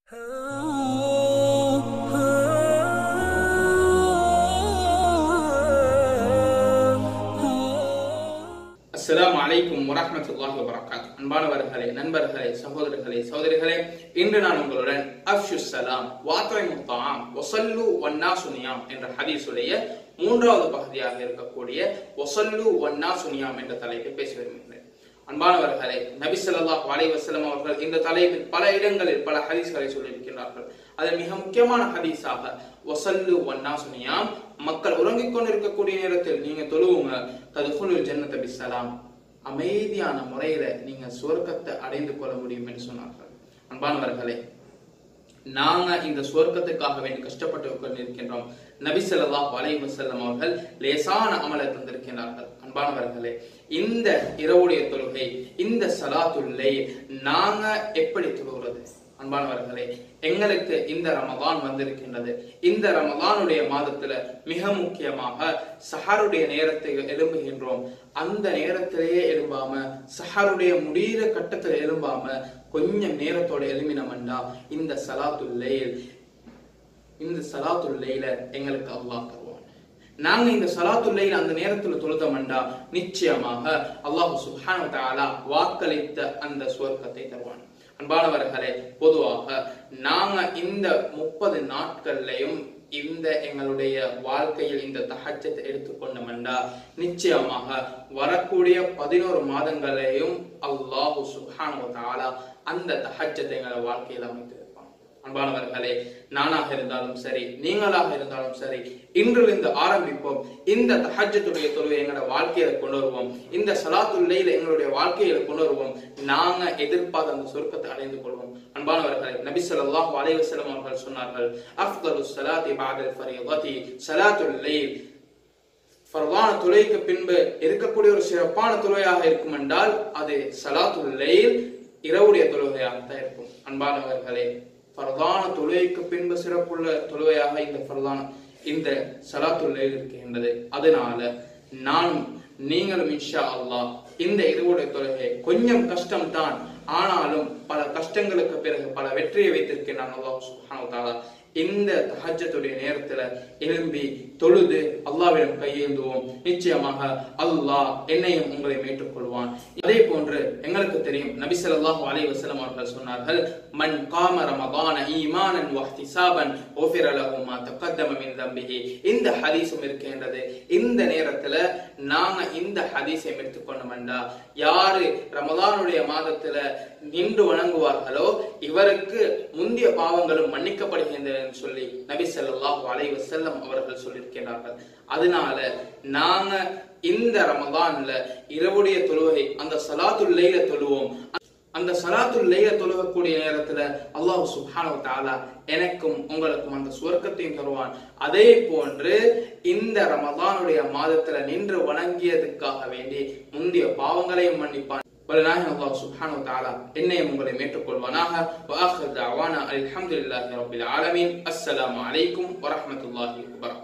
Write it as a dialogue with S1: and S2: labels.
S1: அஸ்ஸலாமு அலைக்கும் வரஹ்மத்துல்லாஹி வபரகாத்துஹு அன்பானவர்களே நண்பர்களே சகோதரர்களே சகோதரிகளே இன்று நான் உங்களுடன் அஃஷு சலாம் வாத்ரை முத்தாம் வசல்லு வன்னா சுனியாம் என்ற ஹதீஸுடைய மூன்றாவது பகுதியாக இருக்கக்கூடிய வசல்லு வன்னா சுனியாம் என்ற தலைப்பை பேச விரும்புகிறேன் அன்பானவர்களே நபி ஸல்லல்லாஹு அலைஹி வஸல்லம் அவர்கள் இந்த தலைப்பில் பல இடங்களில் பல ஹதீஸ்களை சொல்லியிருக்கிறார்கள் அதில் மிக முக்கியமான ஹதீஸாக வசல்லு வன்னா சுனியாம் மக்கள் உறங்கிக் கொண்டிருக்கக்கூடிய நேரத்தில் நீங்க தொழுவுங்க ததுகுலுல் ஜன்னத பிஸ்ஸலாம் அமைதியான முறையில நீங்க சுவர்க்கத்தை அடைந்து கொள்ள முடியும் என்று சொன்னார்கள் அன்பானவர்களே நாங்க இந்த சுவர்க்கத்துக்காக வேண்டி கஷ்டப்பட்டு கொண்டிருக்கின்றோம் நபி ஸல்லல்லாஹு அலைஹி வஸல்லம் அவர்கள் லேசான அமலை தந்திருக்கிறார்கள் அன்பானவர்களே இந்த இரவுடைய தொழுகை இந்த சலாத்துல்லை நாங்க எப்படி தொழுகிறது அன்பானவர்களே எங்களுக்கு இந்த ரமதான் வந்திருக்கின்றது இந்த ரமதானுடைய மாதத்துல மிக முக்கியமாக சஹருடைய நேரத்தை எழும்புகின்றோம் அந்த நேரத்திலேயே எழும்பாம சஹருடைய முடிகிற கட்டத்துல எழும்பாம கொஞ்சம் நேரத்தோட எழுமினமண்டா இந்த சலாத்துல்லையில் இந்த சலாத்துல்லையில எங்களுக்கு அல்லாஹ் தருவான் நாங்க இந்த சலாத்துல்லையில் அந்த நேரத்துல தொழுதமண்டா நிச்சயமாக அல்லாஹு சுப்ஹானஹு வ தஆலா வாக்களித்த அந்த சுவர்க்கத்தை தருவான் அன்பானவர்களே பொதுவாக நாங்க இந்த முப்பது நாட்கள்லையும் இந்த எங்களுடைய வாழ்க்கையில் இந்த தஹஜத்தை எடுத்துக்கொண்டோம்டா நிச்சயமாக வரக்கூடிய பதினோரு மாதங்களையும் அல்லாஹு சுப்ஹானஹு வ தஆலா அந்த தஹஜத்தை எங்களை வாழ்க்கையில் அமைத்திருப்பான் அன்பானவர்களே நானாக இருந்தாலும் சரி நீங்களாக இருந்தாலும் சரி இன்றிலிருந்து ஆரம்பிப்போம் இந்த தஹஜத்துடைய தொழுவை எங்களோட வாழ்க்கையில கொண்டு வருவோம் இந்த சலாத்துல்லையில எங்களுடைய வாழ்க்கையில கொண்டு வருவோம் நாங்க எதிர்பார்த்த அந்த சொர்க்கத்தை அடைந்து கொள்வோம் அன்பானவர்களே நபி ஸல்லல்லாஹு அலைஹி வஸல்லம் அவர்கள் சொன்னார்கள் அஃதலு ஸலாத்தி பஅதல் ஃபரீதத்தி ஸலாத்துல் லைல் ஃபர்தான தொழுகைக்கு பின்பு இருக்கக்கூடிய ஒரு சிறப்பான தொழுகையாக இருக்கும் என்றால் அது சலாத்துல் லைல் இரவுடைய தொழுகையாக தான் இருக்கும் அன்பானவர்களே ஃபர்தான தொழுகைக்கு பின்பு சிறப்புள்ள தொழுகையாக இந்த ஃபர்தான இந்த சலாத்துல் லைல் இருக்கின்றது அதனால நானும் நீங்களும் இன்ஷா அல்லாஹ் இந்த இரவுடைய தொழுகை கொஞ்சம் கஷ்டம் தான் ஆனாலும் பல கஷ்டங்களுக்கு பிறகு பல வெற்றியை வைத்திருக்கேன் நான் அல்லாஹ் சுப்ஹானஹு வ தஆலா இந்த தஹஜத்துடைய நேரத்துல எழும்பி தொழுது அல்லாவிடம் கையேந்துவோம் நிச்சயமாக அல்லாஹ் என்னையும் உங்களையும் ஏற்றுக்கொள்வான் அதே போன்று எங்களுக்கு தெரியும் நபி ஸல்லல்லாஹு அலைஹி வஸல்லம் அவர்கள் சொன்னார்கள் மன் காம ரமதான ஈமானன் வஹ்திசாபன் உஃபிர லஹு மா தகத்தம மின் தம்பிஹி இந்த ஹதீஸும் இருக்கின்றது இந்த நேரத்துல நாங்க இந்த ஹதீஸை எடுத்துக்கொண்டோம்டா யாரு ரமதானுடைய மாதத்துல நின்று வணங்குவார்களோ இவருக்கு முந்திய பாவங்களும் மன்னிக்கப்படுகின்றன சொல்லி நபி ஸல்லல்லாஹு அலைஹி வஸல்லம் அவர்கள் சொல்லியிருக்கிறார்கள் அதனால நாங்க இந்த ரமதான்ல இரவுடைய தொழுகை அந்த சலாத்துல் லைல தொழுவோம் அந்த சலாத்துல் லைல தொழுகக்கூடிய நேரத்துல அல்லாஹ் சுப்ஹானஹு வ தஆலா எனக்கும் உங்களுக்கும் அந்த சுவர்க்கத்தையும் தருவான் அதே போன்று இந்த ரமதானுடைய மாதத்துல நின்று வணங்கியதுக்காக வேண்டி முந்தைய பாவங்களையும் மன்னிப்பான் ولله الله سبحانه وتعالى என்னையும் உங்களை ஏற்றுக்கொள்வானாக وآخر دعوانا الحمد لله رب العالمين السلام عليكم ورحمة الله وبركاته